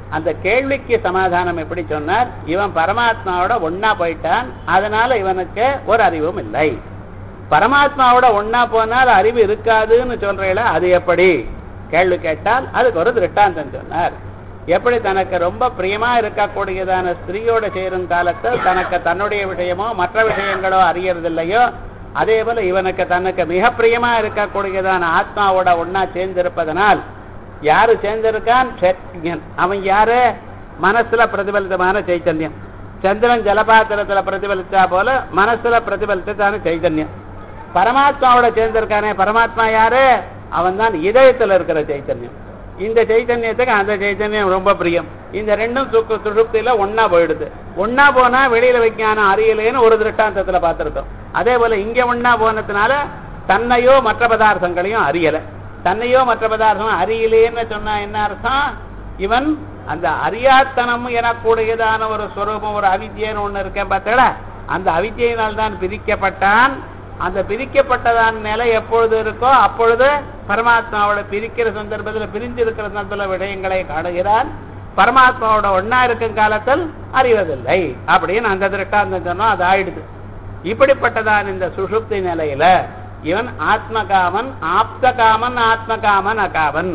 அந்த கேள்விக்கு சமாதானம் எப்படி சொன்னார் இவன் பரமாத்மாவோட ஒன்னா போயிட்டான் அதனால இவனுக்கு ஒரு அறிவும் இல்லை பரமாத்மாவோட ஒன்னா போனால் அறிவு இருக்காதுன்னு சொல்றீங்கள அது எப்படி கேள்வி கேட்டால் அதுக்கு ஒரு திருஷ்டாந்தம் சொன்னார் எப்படி தனக்கு ரொம்ப பிரியமா இருக்கக்கூடியதான ஸ்திரீயோட சேரும் காலத்தில் தனக்கு தன்னுடைய விஷயமோ மற்ற விஷயங்களோ அறியறதில்லையோ அதே போல இவனுக்கு தனக்கு மிக பிரியமா இருக்கக்கூடியதான ஆத்மாவோட ஒன்னா சேர்ந்திருப்பதனால் யாரு சேர்ந்திருக்கான் சைத்தன்யன் அவன் யாரு மனசுல பிரதிபலித்தமான சைத்தன்யம் சந்திரன் ஜலபாத்திரத்துல பிரதிபலித்தா போல மனசுல பிரதிபலித்ததான சைத்தன்யம் பரமாத்மாவோட சேர்ந்திருக்கானே பரமாத்மா யாரு அவன் தான் இதயத்துல இருக்கிற சைத்தன்யம் இந்த சைத்தன்யத்துக்கு அந்த சைத்தன்யம் ரொம்ப பிரியம் இந்த ரெண்டும் சுக்கு சுழுப்தியில ஒன்னா போயிடுது ஒன்னா போனா வெளியில விஞ்ஞானம் அறியலேன்னு ஒரு திருஷ்டாந்தத்துல பார்த்திருக்கோம் அதே போல இங்க ஒன்னா போனதுனால தன்னையோ மற்ற பதார்த்தங்களையும் அறியல தன்னையோ மற்ற பதார்த்தம் அறியலேன்னு சொன்னா என்ன அர்த்தம் இவன் அந்த அறியாத்தனம் எனக்கூடியதான ஒரு ஸ்வரூபம் ஒரு அவித்தியன்னு ஒண்ணு இருக்கேன் பார்த்தா அந்த அவித்தியினால் தான் பிரிக்கப்பட்டான் அந்த பிரிக்கப்பட்டதான நிலை எப்பொழுது இருக்கோ அப்பொழுது பரமாத்மாவோட பிரிக்கிற சந்தர்ப்பத்தில் பிரிஞ்சு இருக்கிற சந்தர்ப்பத்தில் விடயங்களை காணுகிறான் பரமாத்மாவோட ஒன்னா இருக்கும் காலத்தில் அறிவதில்லை அப்படின்னு அந்த திருஷ்டாந்தம் சொன்னோம் அது ஆயிடுது இப்படிப்பட்டதான் இந்த சுஷுப்தி நிலையில இவன் ஆத்மகாமன் ஆப்தகாமன் ஆத்மகாமன் அகாமன்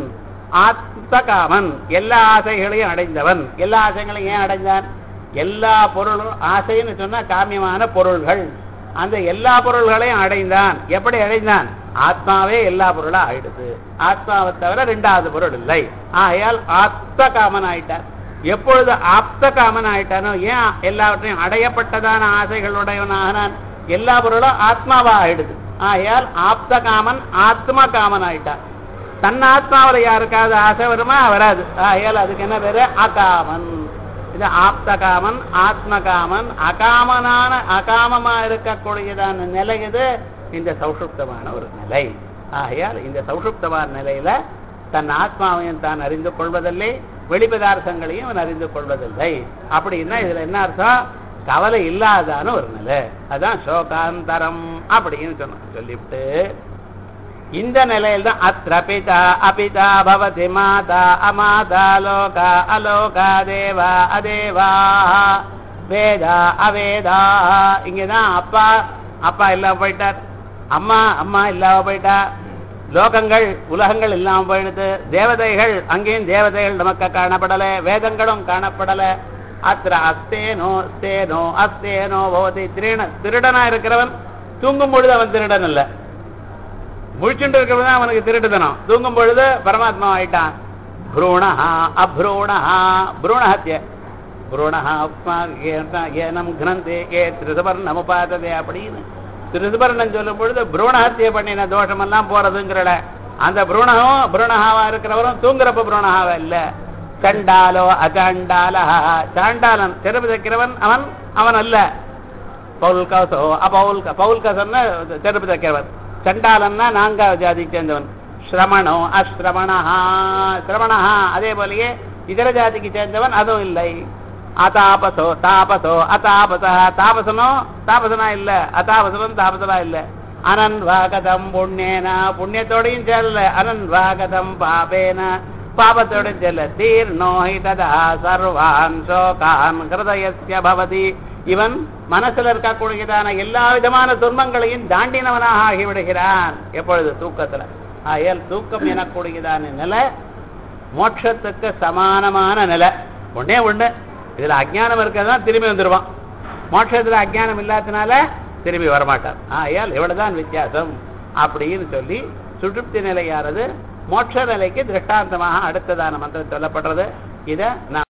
ஆத்மகாமன் எல்லா ஆசைகளையும் அடைந்தவன் எல்லா ஆசைகளையும் ஏன் அடைந்தான் எல்லா பொருளும் ஆசைன்னு சொன்னா காமியமான பொருள்கள் அந்த எல்லா பொருள்களையும் அடைந்தான் எப்படி அடைந்தான் ஆத்மாவே எல்லா பொருளும் ஆயிடுது ஆத்மாவை தவிர ரெண்டாவது பொருள் இல்லை ஆகையால் ஆப்த காமன் ஆயிட்டான் எப்பொழுது ஆப்த காமன் ஆயிட்டானோ ஏன் எல்லாவற்றையும் அடையப்பட்டதான ஆசைகளுடையவனாக எல்லா பொருளும் ஆத்மாவா ஆயிடுது ஆகையால் ஆப்த காமன் ஆத்மா காமன் ஆயிட்டான் தன் ஆத்மாவில் யாருக்காவது ஆசை வருமா வராது ஆகையால் அதுக்கு என்ன பேரு அகாமன் இது ஆப்தகாமன் ஆத்மகாமன் அகாமனான அகாமமா இருக்கக்கூடியதான நிலை இது இந்த சௌஷுப்தமான ஒரு நிலை ஆகையால் இந்த சௌஷுப்தமான நிலையில தன் ஆத்மாவையும் தான் அறிந்து கொள்வதில்லை வெளிப்பதார்த்தங்களையும் அவன் அறிந்து கொள்வதில்லை அப்படின்னா இதுல என்ன அர்த்தம் கவலை இல்லாதான ஒரு நிலை அதான் சோகாந்தரம் அப்படின்னு சொன்ன சொல்லிவிட்டு இந்த நிலையில் தான் அத்திர பிதா அபிதா பவதி மாதா அமாதா லோகா அலோகா தேவா அதேவா வேதா அவேதா இங்கதான் அப்பா அப்பா இல்லாம போயிட்டார் அம்மா அம்மா இல்லாம போயிட்டா லோகங்கள் உலகங்கள் இல்லாம போயிடுது தேவதைகள் அங்கேயும் தேவதைகள் நமக்கு காணப்படல வேதங்களும் காணப்படல அத்திர அஸ்தேனோ ஸ்தேனோ அஸ்தேனோ பவதி திருட திருடனா இருக்கிறவன் தூங்கும் பொழுது அவன் திருடன் இல்லை முழிச்சுட்டு இருக்கிறது அவனுக்கு திருட்டுத்தனம் தூங்கும் பொழுது பரமாத்மா ஆயிட்டான் புரூணஹா அப்ரூணஹா புரூணஹத்திய புரூணஹா உப்மா ஏனம் கிரந்தே ஏ திருதபர்ணம் உபாததே அப்படின்னு திருதபர்ணம் சொல்லும் பொழுது புரூணஹத்திய பண்ணின தோஷமெல்லாம் போறதுங்கிறல அந்த புரூணகம் புரூணஹாவா இருக்கிறவரும் தூங்குறப்ப புரூணஹாவா இல்ல சண்டாலோ அச்சாண்டாலஹா சாண்டாலன் சிறப்பு தைக்கிறவன் அவன் அவன் அல்ல பவுல்காசோ அப்பவுல்க பவுல்காசன்னா செருப்பு தைக்கிறவன் சண்டாலன்னா நான்காவது ஜாதிக்கு சேர்ந்தவன் ஸ்ரமணோ அஸ்ரமணஹா சிரமணஹா அதே போலயே இதர ஜாதிக்கு சேர்ந்தவன் அதுவும் இல்லை அதாபசோ தாபசோ அதாபசா தாபசனோ தாபசனா இல்ல அதாபசனும் தாபசனா இல்ல அனன்வாகதம் புண்ணியன புண்ணியத்தோடையும் செல்ல அனன்வாகதம் பாபேன பாபத்தோடையும் செல்ல தீர்ணோ ததா சர்வான் சோகான் ஹிருதயஸ்ய பவதி இவன் மனசுல இருக்கக்கூடியதான எல்லா விதமான துன்பங்களையும் தாண்டினவனாக ஆகிவிடுகிறான் எப்பொழுது தூக்கத்துல ஆயல் தூக்கம் எனக்கூடியதான நிலை மோட்சத்துக்கு சமானமான நிலை ஒன்னே ஒண்ணு இதுல அஜ்ஞானம் இருக்கிறதுதான் திரும்பி வந்துருவான் மோட்சத்துல அஜ்ஞானம் இல்லாதனால திரும்பி வரமாட்டான் ஆயால் இவ்வளவுதான் வித்தியாசம் அப்படின்னு சொல்லி சுற்றுப்தி நிலையானது மோட்ச நிலைக்கு திருஷ்டாந்தமாக அடுத்ததான மந்திரம் சொல்லப்படுறது இதை நான்